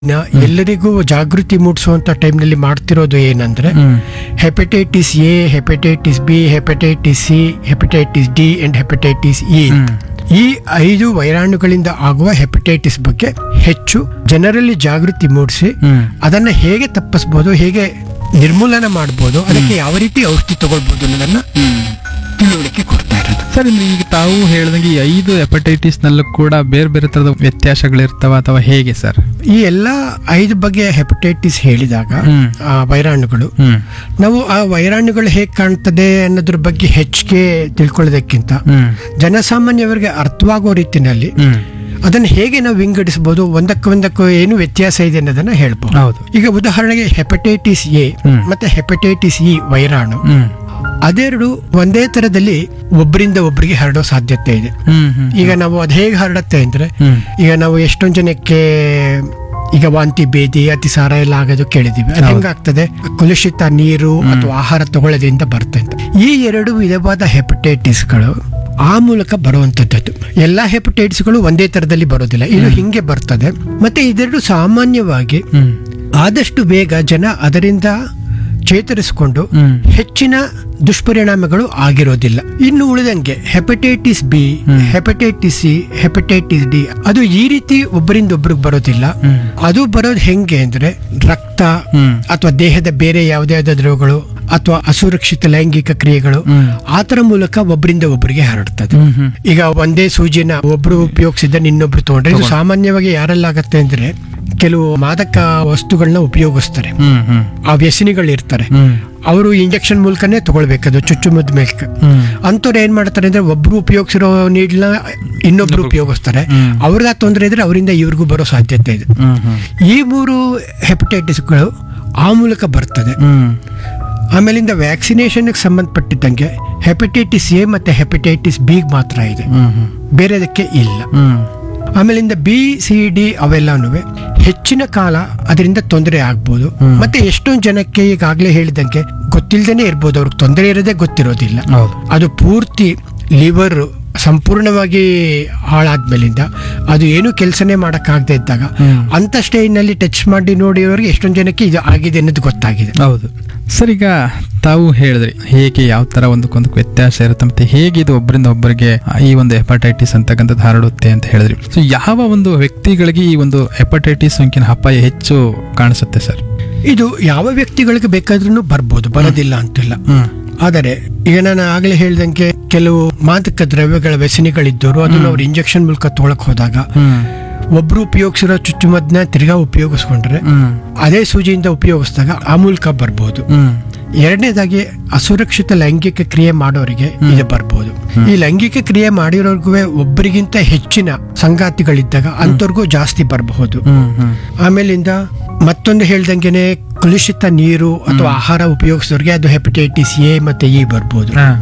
ನ ಎಲ್ಲರಿಗೂ ಜಾಗೃತಿ ಮೂಡಿಸುವಂತ ಟೈಮ್ನಲ್ಲಿ ಮಾಡ್ತಿರೋದು ಏನಂದ್ರೆ ಹ್ಮ್ hepatitis A hepatitis B hepatitis C hepatitis D and hepatitis E ಹ್ಮ್. ಈ ಐದು ವೈರಾಣುಗಳಿಂದ ಆಗುವ ಹೆಪಟೈಟಿಸ್ ಬಗ್ಗೆ ಹೆಚ್ಚು ಜನರಲ್ಲಿ ಜಾಗೃತಿ ಮೂಡಿಸಿ ಹ್ಮ್ ಅದನ್ನ ಹೇಗೆ ತಪ್ಪಿಸ್ಬೋದು ಹೇಗೆ ನಿರ್ಮೂಲನ ಮಾಡ್ಬೋದು ಅದಕ್ಕೆ ಯಾವ ರೀತಿ ಔಷಧಿ ತಗೊಳ್ಬೋದು ಅನ್ನೋದನ್ನ ತಿಳುವಳಿಕೆ ಕೊಡ್ತಾ ಇರೋದು ಸರ್ ಇನ್ನು ಈಗ ತಾವು ಹೇಳ್ದಂಗೆ ಈ ಐದು ಹೆಪಟೈಟಿಸ್ ನಲ್ಲೂ ಕೂಡ ಬೇರೆ ಬೇರೆ ತರದ ವ್ಯತ್ಯಾಸಗಳಿರ್ತಾವ ಅಥವಾ ಹೇಗೆ ಸರ್ ಈ ಎಲ್ಲ ಐದು ಬಗೆಯ ಹೆಪಟೈಟಿಸ್ ಹೇಳಿದಾಗ ಹ್ಮ್. ಆ ವೈರಾಣುಗಳು ಹ್ಮ್ ನಾವು ಆ ವೈರಾಣುಗಳು ಹೇಗೆ ಕಾಣ್ತದೆ ಅನ್ನೋದ್ರ ಬಗ್ಗೆ ಹೆಚ್ಚಿಗೆ ತಿಳ್ಕೊಳ್ಳೋದಕ್ಕಿಂತ ಹ್ಮ್ ಜನಸಾಮಾನ್ಯವರಿಗೆ ಅರ್ಥವಾಗೋ ರೀತಿನಲ್ಲಿ ಹ್ಮ್ ಅದನ್ನು ಹೇಗೆ ನಾವು ವಿಂಗಡಿಸಬಹುದು ಒಂದಕ್ಕೊಂದಕ್ಕೂ ಏನು ವ್ಯತ್ಯಾಸ ಇದೆ ಅನ್ನೋದನ್ನ ಹೇಳ್ಬೋದು ಹೌದು ಈಗ ಉದಾಹರಣೆಗೆ ಹೆಪಟೈಟಿಸ್ ಎ ಹ್ಮ್. ಮತ್ತೆ ಹೆಪಟೈಟಿಸ್ ಇ ವೈರಾಣು ಹ್ಮ್ ಅದೆರಡು ಒಂದೇ ತರದಲ್ಲಿ ಒಬ್ಬರಿಂದ ಒಬ್ಬರಿಗೆ ಹರಡೋ ಸಾಧ್ಯತೆ ಇದೆ ಹ್ಮ್ ಹ್ಮ್ ಈಗ ನಾವು ಅದು ಹೇಗೆ ಹರಡುತ್ತೆ ಅಂದ್ರೆ ಹ್ಮ್ ಈಗ ನಾವು ಎಷ್ಟೊಂದು ಜನಕ್ಕೆ ಈಗ ವಾಂತಿ ಭೇದಿ ಅತಿಸಾರ ಎಲ್ಲ ಆಗೋದು ಕೇಳಿದೀವಿ ಅದು ಹೌದು. ಹೆಂಗಾಗ್ತದೆ ಕಲುಷಿತ ನೀರು ಅಥವಾ ಆಹಾರ ತಗೊಳ್ಳೋದ್ರಿಂದ ಬರ್ತಂತೆ ಈ ಎರಡು ವಿಧವಾದ ಹೆಪಟೈಟಿಸ್ಗಳು ಆ ಮೂಲಕ ಬರುವಂತದ್ದು ಎಲ್ಲಾ ಹೆಪಟೈಟಿಸ್ಗಳು ಒಂದೇ ತರದಲ್ಲಿ ಬರೋದಿಲ್ಲ ಇದು ಹಿಂಗೆ ಬರ್ತದೆ ಮತ್ತೆ ಇದೆರಡು ಸಾಮಾನ್ಯವಾಗಿ ಹ್ಮ್ ಆದಷ್ಟು ಬೇಗ ಜನ ಅದರಿಂದ ಚೇತರಿಸಿಕೊಂಡು ಹ್ಮ್ ಹೆಚ್ಚಿನ ದುಷ್ಪರಿಣಾಮಗಳು ಆಗಿರೋದಿಲ್ಲ ಇನ್ನು ಉಳಿದಂಗೆ ಹೆಪಟೈಟಿಸ್ ಬಿ ಹ್ಮ್. ಹೆಪಟೈಟಿಸ್ ಸಿ ಹೆಪಟೈಟಿಸ್ ಡಿ ಅದು ಈ ರೀತಿ ಒಬ್ಬರಿಂದ ಒಬ್ರಿಗೆ ಬರೋದಿಲ್ಲ ಹ್ಮ್ ಅದು ಬರೋದು ಹೆಂಗೆ ಅಂದ್ರೆ ರಕ್ತ ಹ್ಮ್ ಅಥವಾ ದೇಹದ ಬೇರೆ ಯಾವುದೇ ಯಾವುದೇ ದ್ರವಗಳು ಅಥವಾ ಅಸುರಕ್ಷಿತ ಲೈಂಗಿಕ ಕ್ರಿಯೆಗಳು ಹ್ಮ್ ಆತರ ಮೂಲಕ ಒಬ್ಬರಿಂದ ಒಬ್ಬರಿಗೆ ಹರಡ್ತದೆ ಹ್ಮ್ ಹ್ಮ್ ಈಗ ಒಂದೇ ಸೂಜಿನ ಒಬ್ರು ಉಪಯೋಗಿಸಿದ ಇನ್ನೊಬ್ರು ತಗೊಂಡ್ರೆ ಇದು ಸಾಮಾನ್ಯವಾಗಿ ಯಾರೆಲ್ಲಾಗತ್ತೆ ಅಂದ್ರೆ ಕೆಲವು ಮಾದಕ ವಸ್ತುಗಳನ್ನ ಉಪಯೋಗಿಸ್ತಾರೆ ಹ್ಮ್ ಹ್ಮ್ ಆ ವ್ಯಸನಿಗಳು ಇರ್ತಾರೆ ಹ್ಮ್ ಅವರು ಇಂಜೆಕ್ಷನ್ ಮೂಲಕನೇ ತಗೊಳ್ಬೇಕದು ಚುಚ್ಚುಮದ್ದು ಮೇಲ್ಕ ಹ್ಮ್ ಅಂಥವ್ರು ಏನ್ ಮಾಡ್ತಾರೆ ಅಂದ್ರೆ ಒಬ್ರು ಉಪಯೋಗಿಸಿರೋ ನೀಡ್ನ ಇನ್ನೊಬ್ರು ಉಪಯೋಗಿಸ್ತಾರೆ ಹ್ಮ್. ಅವ್ರಿಗೆ ತೊಂದರೆ ಇದ್ರೆ ಅವರಿಂದ ಇವ್ರಿಗೂ ಬರೋ ಸಾಧ್ಯತೆ ಇದೆ ಹ್ಮ್ ಹ್ಮ್ ಈ ಮೂರು ಹೆಪಟೈಟಿಸ್ಗಳು ಆ ಮೂಲಕ ಬರ್ತದೆ ಹ್ಮ್ ಆಮೇಲಿಂದ ವ್ಯಾಕ್ಸಿನೇಷನ್ಗೆ ಸಂಬಂಧಪಟ್ಟಿದ್ದಂಗೆ ಹೆಪಟೈಟಿಸ್ ಎ ಮತ್ತೆ ಹೆಪಟೈಟಿಸ್ ಬಿ ಮಾತ್ರ ಇದೆ ಹ್ಮ್ ಹ್ಮ್ ಬೇರೆದಕ್ಕೆ ಇಲ್ಲ ಹ್ಮ್ ಆಮೇಲಿಂದ ಬಿ ಸಿ ಡಿ ಅವೆಲ್ಲನೂ ಹೆಚ್ಚಿನ ಕಾಲ ಅದರಿಂದ ತೊಂದರೆ ಆಗ್ಬೋದು ಹ್ಮ್. ಮತ್ತೆ ಎಷ್ಟೊಂದು ಜನಕ್ಕೆ ಈಗಾಗಲೇ ಹೇಳಿದಂಗೆ ಗೊತ್ತಿಲ್ಲದೇನೆ ಇರ್ಬೋದು ಅವ್ರಿಗೆ ತೊಂದರೆ ಇರೋದೇ ಗೊತ್ತಿರೋದಿಲ್ಲ ಹೌದು ಅದು ಪೂರ್ತಿ ಲಿವರ್ ಸಂಪೂರ್ಣವಾಗಿ ಹಾಳಾದ್ಮೇಲಿಂದ ಅದು ಏನು ಕೆಲಸನೇ ಮಾಡೋಕ್ಕಾಗದೇ ಇದ್ದಾಗ ಹ್ಮ್. ಅಂತ ಸ್ಟೇಜ್ನಲ್ಲಿ ಟಚ್ ಮಾಡಿ ನೋಡಿರೋರಿಗೆ ಎಷ್ಟೊಂದು ಜನಕ್ಕೆ ಇದು ಆಗಿದೆ ಅನ್ನೋದು ಗೊತ್ತಾಗಿದೆ ಹೌದು ಸರ್ ಈಗ ತಾವು ಹೇಳಿದ್ರಿ ಹೇಗೆ ಯಾವ ತರ ಒಂದಕ್ಕೊಂದಕ್ಕೆ ವ್ಯತ್ಯಾಸ ಇರುತ್ತೆ ಮತ್ತೆ ಹೇಗೆ ಇದು ಒಬ್ಬರಿಂದ ಒಬ್ಬರಿಗೆ ಈ ಒಂದು ಹೆಪಟೈಟಿಸ್ ಅಂತಕ್ಕಂಥದ್ದು ಹರಡುತ್ತೆ ಅಂತ ಹೇಳಿದ್ರಿ ಸೊ ಯಾವ ಒಂದು ವ್ಯಕ್ತಿಗಳಿಗೆ ಈ ಒಂದು ಹೆಪಟೈಟಿಸ್ ಸೋಂಕಿನ ಅಪಾಯ ಹೆಚ್ಚು ಕಾಣಿಸುತ್ತೆ ಸರ್ ಇದು ಯಾವ ವ್ಯಕ್ತಿಗಳಿಗೆ ಬೇಕಾದ್ರೂ ಬರ್ಬೋದು ಬರೋದಿಲ್ಲ ಅಂತಿಲ್ಲ ಹ್ಮ್ ಆದರೆ ಈಗ ನಾನು ಆಗಲೇ ಹೇಳ್ದಂಗೆ ಕೆಲವು ಮಾದಕ ದ್ರವ್ಯಗಳ ವ್ಯಸನಿಗಳಿದ್ದವರು ಅದನ್ನು ಅವ್ರು ಇಂಜೆಕ್ಷನ್ ಮೂಲಕ ತೊಗೊಳಕ್ ಹೋದಾಗ ಹ್ಮ್ ಒಬ್ರು ಉಪಯೋಗಿಸಿರೋ ಚುಚ್ಚುಮದ್ದನ್ನ ತಿರ್ಗಾ ಉಪಯೋಗಿಸ್ಕೊಂಡ್ರೆ ಹ್ಮ್ ಅದೇ ಸೂಜಿಯಿಂದ ಉಪಯೋಗಿಸಿದಾಗ ಆ ಮೂಲಕ ಬರ್ಬೋದು ಹ್ಮ್ ಎರಡನೇದಾಗಿ ಅಸುರಕ್ಷಿತ ಲೈಂಗಿಕ ಕ್ರಿಯೆ ಮಾಡೋರಿಗೆ ಇದು ಬರ್ಬೋದು ಈ ಲೈಂಗಿಕ ಕ್ರಿಯೆ ಮಾಡಿರೋರ್ಗು ಒಬ್ಬರಿಗಿಂತ ಹೆಚ್ಚಿನ ಸಂಗಾತಿಗಳಿದ್ದಾಗ ಅಂಥವ್ರಿಗೂ ಜಾಸ್ತಿ ಬರಬಹುದು ಹ್ಮ್ ಹ್ಮ್ ಆಮೇಲಿಂದ ಮತ್ತೊಂದು ಹೇಳ್ದಂಗೆನೆ ಕಲುಷಿತ ನೀರು ಅಥವಾ ಆಹಾರ ಉಪಯೋಗಿಸೋರಿಗೆ ಅದು ಹೆಪಟೈಟಿಸ್ ಎ ಮತ್ತೆ ಇ ಬರ್ಬೋದು ಹಾ.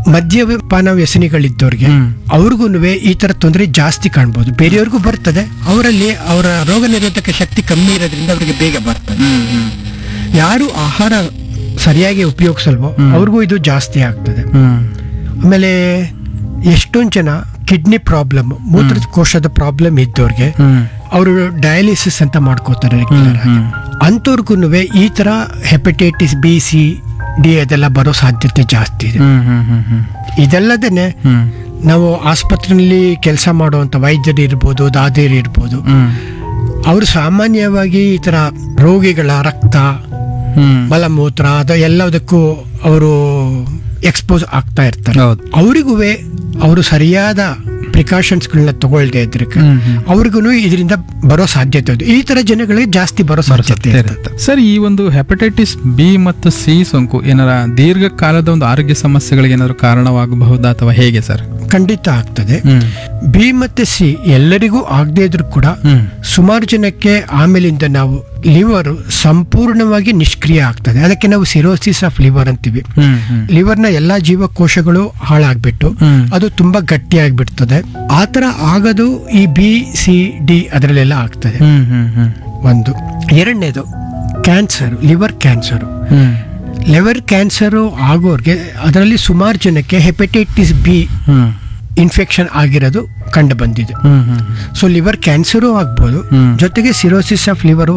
ಮದ್ಯಪಾನ ವ್ಯಸನಿಗಳಿದ್ದವ್ರಿಗೆ ಹ್ಮ್. ಅವ್ರಿಗೂ ಈ ತರ ತೊಂದರೆ ಜಾಸ್ತಿ ಕಾಣ್ಬೋದು ಬೇರೆಯವ್ರಿಗೂ ಬರ್ತದೆ ಅವರಲ್ಲಿ ಅವರ ರೋಗ ನಿರೋಧಕ ಶಕ್ತಿ ಕಮ್ಮಿ ಇರೋದ್ರಿಂದ ಅವರಿಗೆ ಬೇಗ ಬರ್ತದೆ ಹ್ಮ್ ಹ್ಮ್ ಯಾರು ಆಹಾರ ಸರಿಯಾಗಿ ಉಪಯೋಗಿಸಲ್ವೋ ಅವ್ರಿಗೂ ಇದು ಜಾಸ್ತಿ ಆಗ್ತದೆ ಹ್ಮ್ ಆಮೇಲೆ ಎಷ್ಟೊಂದು ಜನ ಕಿಡ್ನಿ ಪ್ರಾಬ್ಲಮ್ ಮೂತ್ರಕೋಶದ ಪ್ರಾಬ್ಲಮ್ ಇದ್ದವ್ರಿಗೆ ಹ್ಮ್ ಅವರು ಡಯಾಲಿಸಿಸ್ ಅಂತ ಮಾಡ್ಕೋತಾರೆ ರೆಗ್ಯುಲರ್ ಆಗಿ ಹ್ಮ್. ಅಂಥವ್ರಿಗೂ ಈ ತರ ಹೆಪಟೈಟಿಸ್ ಬಿ ಸಿ ಡಿ ಅದೆಲ್ಲ ಬರೋ ಸಾಧ್ಯತೆ ಜಾಸ್ತಿ ಇದೆ ಹ್ಮ್ ಹ್ಮ್ ಹ್ಮ್ ಹ್ಮ್ ಇದಲ್ಲದೇನೆ ಹ್ಮ್ ನಾವು ಆಸ್ಪತ್ರೆಯಲ್ಲಿ ಕೆಲಸ ಮಾಡುವಂತ ವೈದ್ಯರು ಇರ್ಬೋದು ದಾದಿಯರು ಇರ್ಬೋದು ಹ್ಮ್ ಅವರು ಸಾಮಾನ್ಯವಾಗಿ ಈ ತರ ರೋಗಿಗಳ ರಕ್ತ ಹ್ಮ್ ಮಲಮೂತ್ರ ಅದು ಎಲ್ಲದಕ್ಕೂ ಅವರು ಎಕ್ಸ್ಪೋಸ್ ಆಗ್ತಾ ಇರ್ತಾರೆ ಹೌದು ಅವರಿಗೂ ಅವರು ಸರಿಯಾದ ಪ್ರಿಕಾಷನ್ಸ್ಗಳನ್ನ ತಗೊಳ್ದೇ ಇದ್ರೆ ಹ್ಮ್ ಹ್ಮ್ ಅವ್ರಿಗೂ ಇದರಿಂದ ಬರೋ ಸಾಧ್ಯತೆ ಇದೆ ಈ ತರ ಜನಗಳಿಗೆ ಜಾಸ್ತಿ ಬರೋ ಸಾಧ್ಯತೆ ಇರುತ್ತೆ ಇರುತ್ತೆ. ಸರ್ ಈ ಒಂದು ಹೆಪಟೈಟಿಸ್ ಬಿ ಮತ್ತು ಸಿ ಸೋಂಕು ಏನಾರ ದೀರ್ಘಕಾಲದ ಒಂದು ಆರೋಗ್ಯ ಸಮಸ್ಯೆಗಳಿಗೆ ಏನಾದ್ರು ಕಾರಣವಾಗಬಹುದಾ ಅಥವಾ ಹೇಗೆ ಸರ್ ಖಂಡಿತ ಆಗ್ತದೆ ಹ್ಮ್ ಬಿ ಮತ್ತೆ ಸಿ ಎಲ್ಲರಿಗೂ ಆಗದೇ ಇದ್ರೂ ಕೂಡ ಹ್ಮ್ ಸುಮಾರು ಜನಕ್ಕೆ ಆಮೇಲಿಂದ ನಾವು ಲಿವರ್ ಸಂಪೂರ್ಣವಾಗಿ ನಿಷ್ಕ್ರಿಯ ಆಗ್ತದೆ ಅದಕ್ಕೆ ನಾವು ಸಿರೋಸಿಸ್ ಆಫ್ ಲಿವರ್ ಅಂತೀವಿ ಹ್ಮ್ ಹ್ಮ್ ಲಿವರ್ನ ಎಲ್ಲಾ ಜೀವಕೋಶಗಳು ಹಾಳಾಗ್ಬಿಟ್ಟು ಹ್ಮ್ ಅದು ತುಂಬಾ ಗಟ್ಟಿಯಾಗ್ಬಿಡ್ತದೆ ಆ ತರ ಆಗೋದು ಈ ಬಿ ಸಿ ಡಿ ಅದರಲ್ಲೆಲ್ಲ ಆಗ್ತದೆ ಹ್ಮ್ ಹ್ಮ್ ಹ್ಮ್ ಒಂದು ಎರಡನೇದು ಕ್ಯಾನ್ಸರ್ ಲಿವರ್ ಕ್ಯಾನ್ಸರ್ ಹ್ಮ್ ಲಿವರ್ ಕ್ಯಾನ್ಸರ್ ಆಗೋರ್ಗೆ ಅದರಲ್ಲಿ ಸುಮಾರು ಜನಕ್ಕೆ ಹೆಪಟೈಟಿಸ್ ಬಿ ಹ್ಮ್ ಇನ್ಫೆಕ್ಷನ್ ಆಗಿರೋದು ಕಂಡು ಬಂದಿದೆ ಹ್ಮ್ ಹ್ಮ್ ಸೊ ಲಿವರ್ ಕ್ಯಾನ್ಸರು ಆಗ್ಬೋದು ಹ್ಮ್. ಜೊತೆಗೆ ಸಿರೋಸಿಸ್ ಆಫ್ ಲಿವರು